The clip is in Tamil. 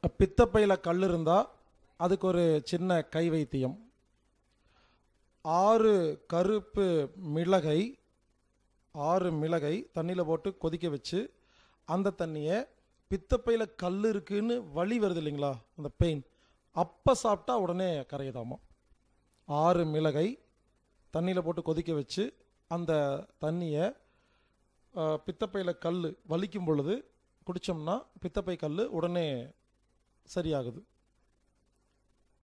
பித்தப்பையில் கல் இருந்தால் அதுக்கு ஒரு சின்ன கை வைத்தியம் ஆறு கருப்பு மிளகை ஆறு மிளகை தண்ணியில் போட்டு கொதிக்க வச்சு அந்த தண்ணியை பித்தப்பையில் கல் இருக்குன்னு வலி வருது இல்லைங்களா அந்த பெயின் அப்போ சாப்பிட்டா உடனே கரையுதாமா ஆறு மிளகை தண்ணியில் போட்டு கொதிக்க வச்சு அந்த தண்ணியை பித்தப்பையில் கல் வலிக்கும் பொழுது குடித்தோம்னா பித்தப்பை கல் உடனே சரியாகுது